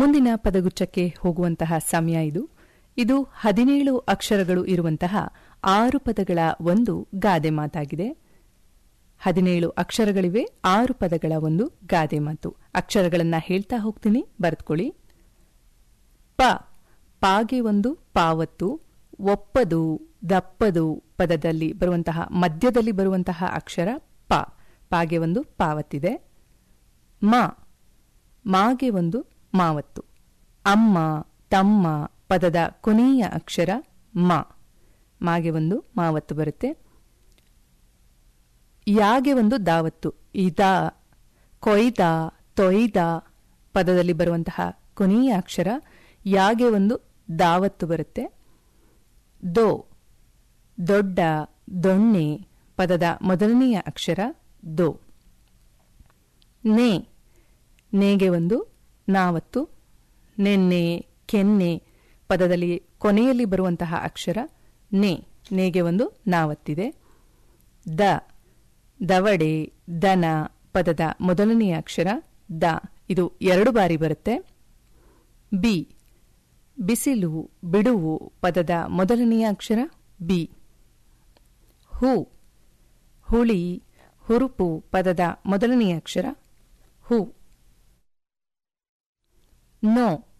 ಮುಂದಿನ ಪದಗುಚ್ಛಕ್ಕೆ ಹೋಗುವಂತಹ ಸಮಯ ಇದು ಇದು ಹದಿನೇಳು ಅಕ್ಷರಗಳು ಇರುವಂತಹ ಆರು ಪದಗಳ ಒಂದು ಗಾದೆ ಮಾತಾಗಿದೆ ಹದಿನೇಳು ಅಕ್ಷರಗಳಿವೆ ಆರು ಪದಗಳ ಒಂದು ಗಾದೆ ಮಾತು ಅಕ್ಷರಗಳನ್ನ ಹೇಳ್ತಾ ಹೋಗ್ತೀನಿ ಬರೆದುಕೊಳ್ಳಿ ಪ ಪಾಗೆ ಒಂದು ಪಾವತ್ತು ಒಪ್ಪದು ದಪ್ಪದು ಪದದಲ್ಲಿ ಬರುವಂತಹ ಮಧ್ಯದಲ್ಲಿ ಬರುವಂತಹ ಅಕ್ಷರ ಪ ಪಾಗೆ ಒಂದು ಪಾವತ್ತಿದೆ ಮ ಮಾಗೆ ಒಂದು ಮಾವತ್ತು ಅಮ್ಮ ತಮ್ಮ ಪದದ ಕೊನೆಯ ಅಕ್ಷರ ಮ ಮಾಗೆ ಒಂದು ಮಾವತ್ತು ಬರುತ್ತೆ ಯಾಗೆ ಒಂದು ದಾವತ್ತು ಇದ ಕೊಯ್ದ ತೊಯ್ದ ಪದದಲ್ಲಿ ಬರುವಂತಹ ಕೊನೆಯ ಅಕ್ಷರ ಯಾಗೆ ಒಂದು ದಾವತ್ತು ಬರುತ್ತೆ ದೋ ದೊಡ್ಡ ದೊಣ್ಣೆ ಪದದ ಮೊದಲನೆಯ ಅಕ್ಷರ ದೋ ನೇ ನೇಗೆ ಒಂದು ನಾವತ್ತು ನೆನ್ನೆ ಕೆನ್ನೆ ಪದದಲ್ಲಿ ಕೊನೆಯಲ್ಲಿ ಬರುವಂತಹ ಅಕ್ಷರ ನೇ ನೇಗೆ ಒಂದು ನಾವತ್ತಿದೆ ದ ದವಡೆ ದನ ಪದದ ಮೊದಲನೆಯ ಅಕ್ಷರ ದ ಇದು ಎರಡು ಬಾರಿ ಬರುತ್ತೆ ಬಿ ಬಿಸಿಲು ಬಿಡುವು ಪದದ ಮೊದಲನೆಯ ಅಕ್ಷರ ಬಿ ಹೂ ಹುಳಿ ಹುರುಪು ಪದದ ಮೊದಲನೆಯ ಅಕ್ಷರ ಹೂ ನೋ